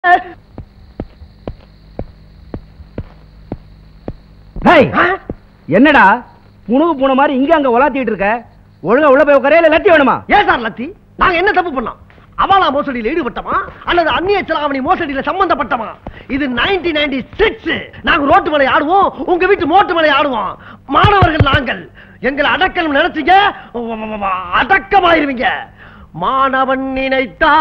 டேய், என்னடா புணுகு பூனை மாதிரி இங்க அங்க உலாத்திட்டு இருக்க ஒழுங்கா உள்ள போய் உட்காரே இல்ல லத்தி வேணுமா ஏன் சார் லத்தி நாங்க என்ன தப்பு பண்ணோம் அவாலா மோசடியில் ஈடுபட்டமா அல்லது அந்நிய செலாவணி மோசடியில சம்பந்தப்பட்டமா இது 1996 நைன்டி சிக்ஸ் நாங்க ரோட்டு மலை ஆடுவோம் உங்க வீட்டு மோட்டு மலை ஆடுவோம் மாணவர்கள் நாங்கள் எங்களை அடக்கணும் நினைச்சீங்க அடக்கமாயிருவீங்க மாணவன் நினைத்தா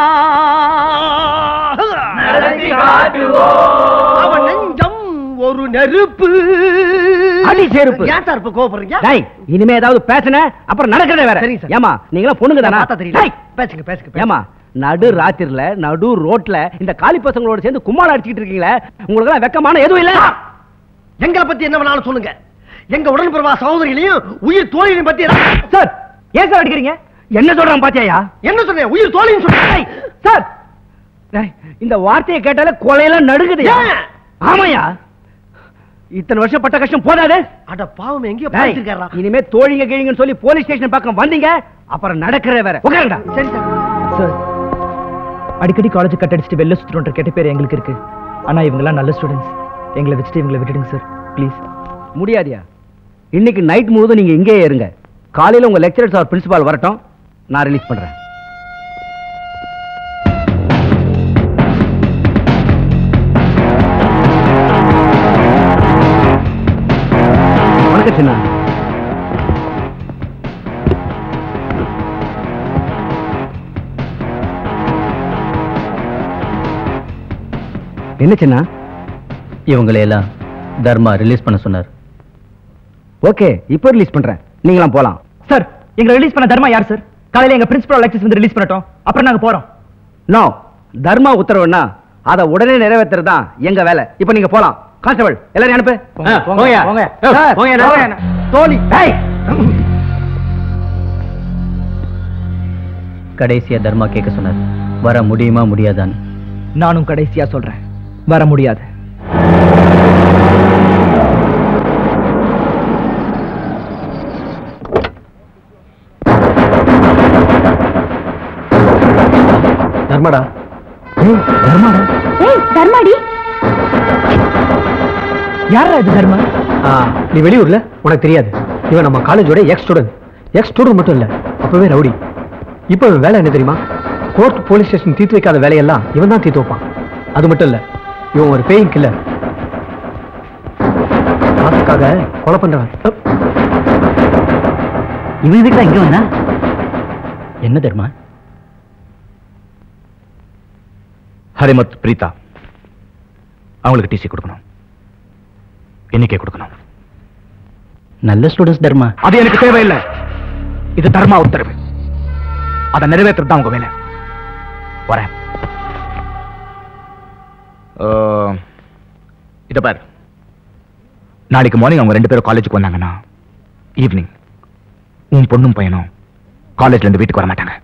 அவன் நெஞ்சம் ஒரு நெருப்பு அடி செருப்பு. ஏன் சார் இப்ப கோபப்படுறீங்க டேய் இனிமே ஏதாவது பேசுன அப்புறம் நடக்கிறதே வேற சரிங்க சார். ஏமா நீங்களா பொண்ணுங்க தானா பார்த்தா தெரியல டேய், பேசுங்க பேசுங்க பேசுங்க. ஏமா நடு ராத்திரில நடு ரோட்ல இந்த காலி பசங்களோட சேர்ந்து கும்மாளம் அடிச்சிட்டு இருக்கீங்களே உங்களுக்கு எல்லாம் வெக்கமான எதுவும் இல்ல எங்களை பத்தி என்ன வேணாலும் சொல்லுங்க எங்க உடன்பிறவா சகோதரிகளையும் உயிர் தோழிகளையும் பத்தி என்ன- சார் ஏன் சார் அடிக்கிறீங்க என்ன சொல்றான் பாத்தியாயா என்ன சொன்னேன் உயிர் தோழின்னு சொன்னேன் சார் டேய், இந்த வார்த்தையை கேட்டாலே கொலையெல்லாம் நடுக்குதுயா ஏன்? ஆமாயா இத்தனை வருஷம் பட்ட கஷ்டம் போதாது அட பாவம் எங்கேயோ டேய், பாய்ச்சிருக்காரா இனிமே தோழிங்க கிழிங்கன்னு சொல்லி போலீஸ் ஸ்டேஷன் பக்கம் வந்தீங்க அப்புறம் நடக்கிறே வேற உட்காருடா சரி சார் சார் அடிக்கடி காலேஜ் கட் அடிச்சுட்டு வெளில சுத்துறோன்ற கெட்ட பேர் எங்களுக்கு இருக்கு ஆனா இவங்கெல்லாம் நல்ல ஸ்டூடெண்ட்ஸ் எங்களை வச்சுட்டு இவங்களை விட்டுடுங்க சார் ப்ளீஸ் முடியாதியா இன்னைக்கு நைட் முழுவதும் நீங்க இங்கேயே இருங்க காலையில உங்க லெக்சரர்ஸ் ஆர் பிரின்சிபால் வரட்டும் நான் ரிலீஸ் பண்றேன் வணக்கம் சின்ன என்ன சின்ன இவங்களையெல்லாம் தர்மா ரிலீஸ் பண்ண சொன்னார் ஓகே இப்போ ரிலீஸ் பண்றேன் நீங்களாம் போலாம் சார் எங்களை ரிலீஸ் பண்ண தர்மா யார் சார் காலையில எங்க பிரின்சிபல் லெக்சர்ஸ் வந்து ரிலீஸ் பண்ணட்டும் அப்புறம் நாங்க போறோம் நோ தர்மா உத்தரவுன்னா அதை உடனே நிறைவேற்றுறது தான் எங்க வேலை இப்போ நீங்க போலாம் கான்ஸ்டபிள் எல்லாரும் அனுப்பு போங்க, ஆ, போங்க, போங்கய்யா. போங்க. சார், போங்க, போங்க. போங்க. தோழி டேய். கடைசியா தர்மா கேட்க சொன்னார் வர முடியுமா முடியாதான்னு நானும் கடைசியா சொல்றேன் வர முடியாது தர்மடா தர்மாடா ஏய் தர்மாடி யாரா இது தர்மா நீ வெளியூர்ல உனக்கு தெரியாது இவன் நம்ம காலேஜோட எக்ஸ் ஸ்டூடெண்ட் எக்ஸ் ஸ்டூடெண்ட் மட்டும் இல்ல அப்பவே ரவுடி இப்போ இவன் வேலை என்ன தெரியுமா கோர்ட் போலீஸ் ஸ்டேஷன் தீர்த்து வைக்காத வேலையெல்லாம் இவன் தான் தீர்த்து வைப்பான் அது மட்டும் இல்ல இவன் ஒரு பேயிங் கில்லர் காசுக்காக கொலை பண்றவன் அப். இவன் இதுக்கு இங்க வந்தா என்ன தர்மா ஹரிமத் பிரீதா அவங்களுக்கு டிசி கொடுக்கணும் இன்னைக்கே கொடுக்கணும் நல்ல ஸ்டூடெண்ட்ஸ் தர்மா அது எனக்கு தேவையில்லை இது தர்மா உத்தரவு அதை நிறைவேற்றுறது தான் உங்க வேலை வரேன் அஹ், இத பார் நாளைக்கு மார்னிங் அவங்க ரெண்டு பேரும் காலேஜுக்கு வந்தாங்கன்னா ஈவினிங் உன் பொண்ணும் பையனும் காலேஜ்ல இருந்து வீட்டுக்கு வர மாட்டாங்க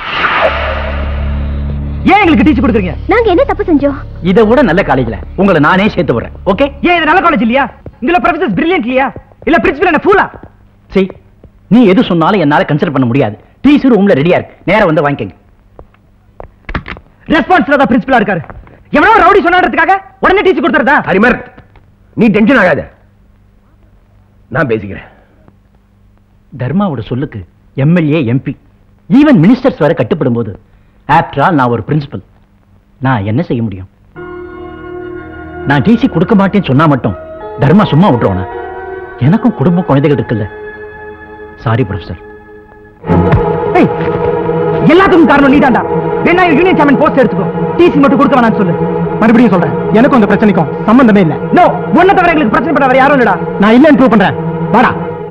ஏன் எங்களுக்கு டீச்சர் கொடுக்குறீங்க நாங்க என்ன தப்பு செஞ்சோம் இதை விட நல்ல காலேஜ்ல உங்களை நானே சேர்த்து விடுறேன் ஓகே ஏன் இது நல்ல காலேஜ் இல்லையா இங்குள்ள ப்ரொஃபசர்ஸ் பிரில்லியன்ட் இல்லையா இல்ல பிரின்சிபல் என்ன ஃபூலா சரி நீ எது சொன்னாலும் என்னால கன்சிடர் பண்ண முடியாது டிசி ரூம்ல ரெடியா இருக்கு நேரா வந்து வாங்கிக்கங்க ரெஸ்பான்ஸ்ல தான் பிரின்சிபலா இருக்காரு எவனோ ரவுடி சொன்னான்றதுக்காக உடனே டீச்சர் கொடுத்துறதா ஹரிமர் நீ டென்ஷன் ஆகாத நான் பேசிக்கிறேன் தர்மாவோட சொல்லுக்கு எம்எல்ஏ எம்பி ஈவன் மினிஸ்டர்ஸ் வரை கட்டுப்படும் போது ஆஃப்டர் ஆல் நான் ஒரு பிரின்சிபல் நான் என்ன செய்ய முடியும் நான் டிசி கொடுக்க மாட்டேன்னு சொன்னா மட்டும் தர்மா சும்மா விட்டுருவானா எனக்கும் குடும்ப குழந்தைகள் இருக்குல்ல சாரி ப்ரொஃபசர் ஏய், எல்லாத்துக்கும் காரணம் நீதான்டா வேணா யூனியன் சேர்மன் போஸ்ட் எடுத்துக்கோ டிசி மட்டும் கொடுக்க வேணாம்னு சொல்லு மறுபடியும் சொல்றேன் எனக்கும் அந்த பிரச்சனைக்கும் சம்பந்தமே இல்ல நோ ஒன்ன தவிர எங்களுக்கு பிரச்சனை பண்ண வேற யாரும் இல்லடா நான் இல்லன்னு ப்ரூவ் பண்றேன் வாடா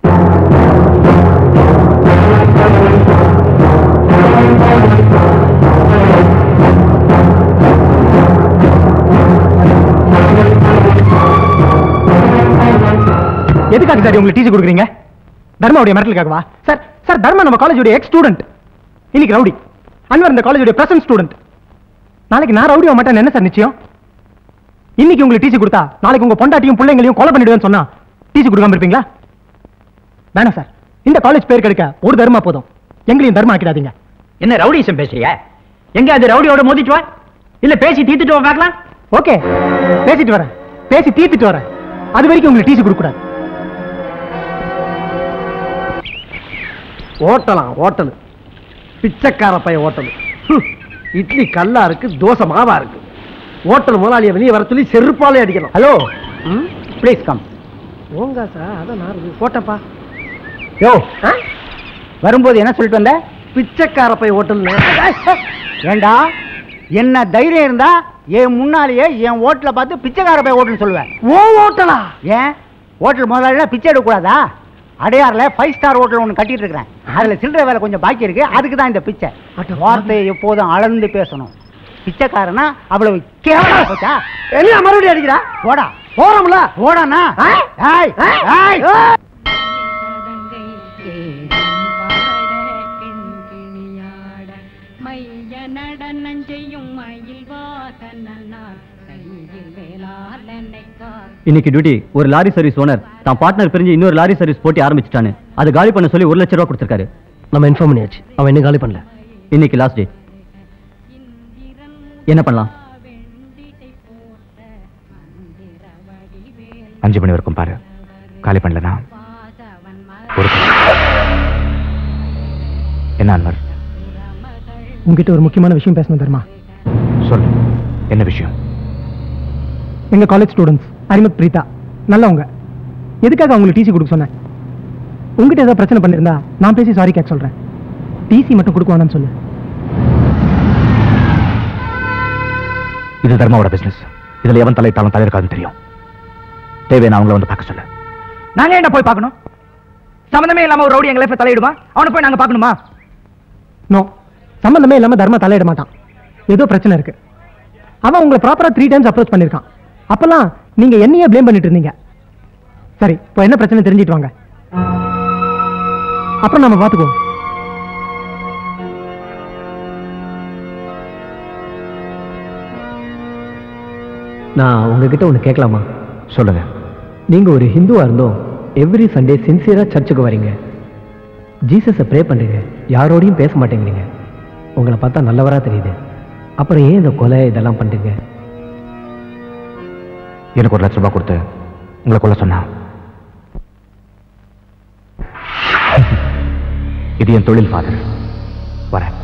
எதுக்காக சார் உங்களுக்கு டீச்சர் கொடுக்குறீங்க தர்மாவுடைய மிரட்டலுக்காகவா சார் சார் தர்மா நம்ம காலேஜோட எக்ஸ் ஸ்டூடெண்ட் இன்னைக்கு ரவுடி அன்வர் இந்த காலேஜோட பிரசன்ட் ஸ்டூடெண்ட் நாளைக்கு நான் ரவுடி மாட்டேன் என்ன சார் நிச்சயம் இன்னைக்கு உங்களுக்கு டீச்சர் கொடுத்தா நாளைக்கு உங்க பொண்டாட்டியும் பிள்ளைங்களையும் கொலை பண்ணிடுவேன்னு சொன்னா டீச்சர் கொடுக்காம இருப்பீங்களா வேணாம் சார் இந்த காலேஜ் பேர் கிடைக்க ஒரு தர்மா போதும் எங்களையும் தர்மா ஆக்கிடாதீங்க என்ன ரவுடிசம் பேசுறியா எங்க அது ரவுடியோட மோதிட்டு வா இல்ல பேசி தீர்த்துட்டு வா பார்க்கலாம் ஓகே பேசிட்டு வரேன் பேசி தீர்த்துட்டு வரேன் அது வரைக்கும் உங்களுக்கு டிசி கொடுக்க கூடாது ஓட்டலாம் ஹோட்டல் பிச்சைக்கார பைய ஹோட்டல் ஹம், இட்லி கல்லா இருக்கு தோசை மாவா இருக்கு ஹோட்டல் முதலாளியை வெளியே வர சொல்லி செருப்பாலே அடிக்கணும் ஹலோ ம் ப்ளீஸ் கம் போங்க சார் அதான் நான் போட்டப்பா யோ ஆ? வரும்போது என்ன சொல்லிட்டு வந்த பிச்சைக்கார பை ஹோட்டல்னு ஏண்டா என்ன தைரியம் இருந்தா என் முன்னாலேயே என் ஓட்டல பார்த்து பிச்சைக்கார போய் ஓட்டுன்னு சொல்லுவேன் ஓ ஹோட்டலா ஏன் ஹோட்டல் முதலாளினா பிச்சை எடுக்கக்கூடாதா அடையாறுல ஃபைவ் ஸ்டார் ஹோட்டல் ஒன்று கட்டிட்டு இருக்கிறேன் அதுல சில்லறை வேலை கொஞ்சம் பாக்கி இருக்கு அதுக்கு தான் இந்த பிச்சை அட வார்த்தையை எப்போதும் அளந்து பேசணும் பிச்சைக்காரனா அவ்வளவு கேவலமா போச்சா என்ன மறுபடியும் அடிக்கிறா போடா போறோம்ல போடாண்ணா ஆ? ஏய், ஆ? ஏய். ஆ? மைய நடனம் செய்யும் மயில் வாசனார் கையில் வேளாளனைக்கார் இன்னைக்கு டியூட்டி ஒரு லாரி சர்வீஸ் ஓனர் தான் பார்ட்னர் பிரிஞ்சு இன்னொரு லாரி சர்வீஸ் போட்டி ஆரம்பிச்சிட்டானு அது காலி பண்ண சொல்லி ஒரு லட்சம் ரூபா கொடுத்துருக்காரு நம்ம இன்ஃபார்ம் பண்ணியாச்சு அவன் இன்னும் காலி பண்ணல இன்னைக்கு லாஸ்ட் டே என்ன பண்ணலாம் வெண்டிசை போட்ட மந்திர வடிவேல் அஞ்சு மணி வரைக்கும் பாரு காலி பண்ணலனா பாதவன் ஒரு என்ன அன்வர் உங்ககிட்ட ஒரு முக்கியமான விஷயம் பேசணும் தர்மா சொல்லு என்ன விஷயம் எங்க காலேஜ் ஸ்டூடெண்ட்ஸ் அரிமத் பிரீதா நல்லவங்க எதுக்காக அவங்களுக்கு டிசி கொடுக்க சொன்னேன் உங்ககிட்ட ஏதாவது பிரச்சனை பண்ணிருந்தா நான் பேசி சாரி கேட்க சொல்றேன் டிசி மட்டும் கொடுக்க வேணாம்னு சொல்லு இது தர்மாவோட பிசினஸ் இதுல எவன் தலையிட்டாலும் தலையிருக்காதுன்னு தெரியும் தேவையான அவங்கள வந்து பார்க்க சொல்லு நாங்க என்ன போய் பார்க்கணும் சம்பந்தமே இல்லாம ஒரு ரவுடி எங்க லைஃப்ல தலையிடுமா அவனை போய் நாங்க பார்க்கணுமா நோ சம்பந்தமே இல்லாம தர்மா தலையிட மாட்டான் ஏதோ பிரச்சனை இருக்கு அவன் உங்களை ப்ராப்பரா த்ரீ டைம்ஸ் அப்ரோச் பண்ணிருக்கான் அப்பெல்லாம் நீங்க என்னையே ப்ளேம் பண்ணிட்டு இருந்தீங்க சரி இப்போ என்ன பிரச்சனை தெரிஞ்சிட்டு வாங்க அப்புறம் நம்ம பார்த்துக்குவோம் நான் உங்ககிட்ட ஒன்று கேட்கலாமா சொல்லுங்க நீங்க ஒரு ஹிந்துவா இருந்தோம் எவ்ரி சண்டே சின்சியரா சர்ச்சுக்கு வரீங்க ஜீசஸை ப்ரே பண்றீங்க யாரோடையும் பேச மாட்டேங்கிறீங்க உங்களை பார்த்தா நல்லவரா தெரியுது அப்புறம் ஏன் இந்த கொலை இதெல்லாம் பண்றீங்க எனக்கு ஒரு லட்ச ரூபாய் கொடுத்து உங்களை கொல்ல சொன்னா இது என் தொழில் ஃபாதர் வரேன்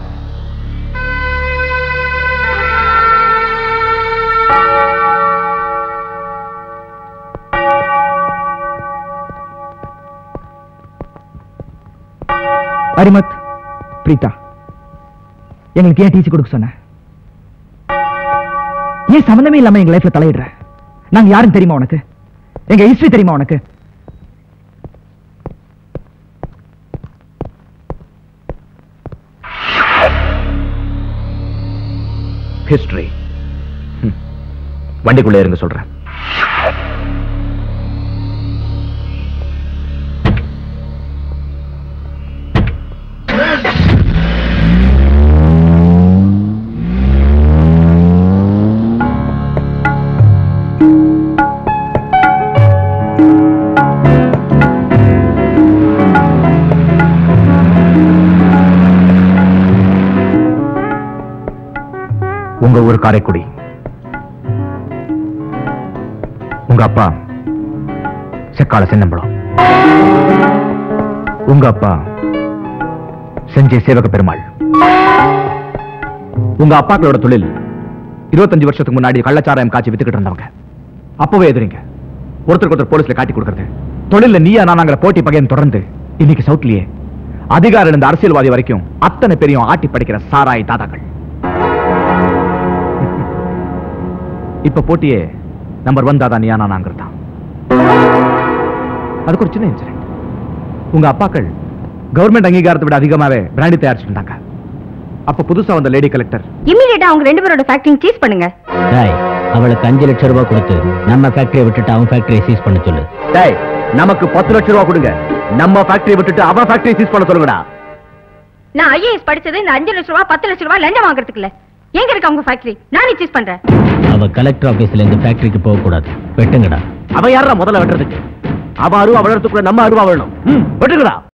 அரிமத் பிரீதா எங்களுக்கு ஏன் டிசி கொடுக்க சொன்ன ஏன் சம்பந்தமே இல்லாம எங்க லைஃப்ல தலையிடுற நாங்க யாரும் தெரியுமா உனக்கு எங்க ஹிஸ்டரி தெரியுமா உனக்கு ஹிஸ்டரி வண்டிக்குள்ளே இருங்க சொல்றேன் உங்க ஊர் காரைக்குடி உங்க அப்பா செக்கால சின்னம்பலம் உங்க அப்பா செஞ்சே சேவக பெருமாள் உங்க அப்பாக்களோட தொழில் இருபத்தஞ்சு வருஷத்துக்கு முன்னாடி கள்ளச்சாராயம் காய்ச்சி வித்துக்கிட்டு இருந்தவங்க அப்பவே எதிரிங்க ஒருத்தருக்கு ஒருத்தர் போலீஸ்ல காட்டி கொடுக்கறது தொழில்ல நீயா நானாங்கிற போட்டி பகையன் தொடர்ந்து இன்னைக்கு சவுட்லயே அதிகாரம் இருந்த அரசியல்வாதி வரைக்கும் அத்தனை பெரியும் ஆட்டி படிக்கிற சாராய் தாதாக்கள் இப்ப போட்டியே நம்பர் ஒன் தாதா நீயா நானாங்கிறது தான் அதுக்கு ஒரு சின்ன இன்சிடென்ட் உங்க அப்பாக்கள் கவர்மெண்ட் அங்கீகாரத்தை விட அதிகமாவே பிராண்டி தயாரிச்சுட்டு இருந்தாங்க அப்ப புதுசா வந்த லேடி கலெக்டர் இம்மிடியேட்டா அவங்க ரெண்டு பேரோட ஃபேக்டரி சீஸ் பண்ணுங்க டேய் அவளுக்கு அஞ்சு லட்சம் ரூபாய் கொடுத்து நம்ம ஃபேக்டரியை விட்டுட்டு அவன் ஃபேக்டரியை சீஸ் பண்ண சொல்லு டேய் நமக்கு பத்து லட்சம் ரூபாய் கொடுங்க நம்ம ஃபேக்டரியை விட்டுட்டு அவன் ஃபேக்டரியை சீஸ் பண்ண சொல்லுங்கடா நான் ஐஏஎஸ் படிச்சது இந்த அஞ்சு லட்சம் ரூபாய் பத்து லட்சம் ரூபாய் லஞ்சம் வாங்குறதுக்கு இல்ல எங்க இருக்கு அவங்க ஃபேக்டரி நானே சீஸ் பண்றேன் அவ கலெக்டர் ஆபீஸ்ல இந்த ஃபேக்டரிக்கு போக கூடாது வெட்டுங்கடா அவன் யாரா முதல்ல வெட்டுறதுக்கு அவ அருவா வளர்த்துக்குள்ள நம்ம அருவா வரணும் ம், வெட்டுங்கடா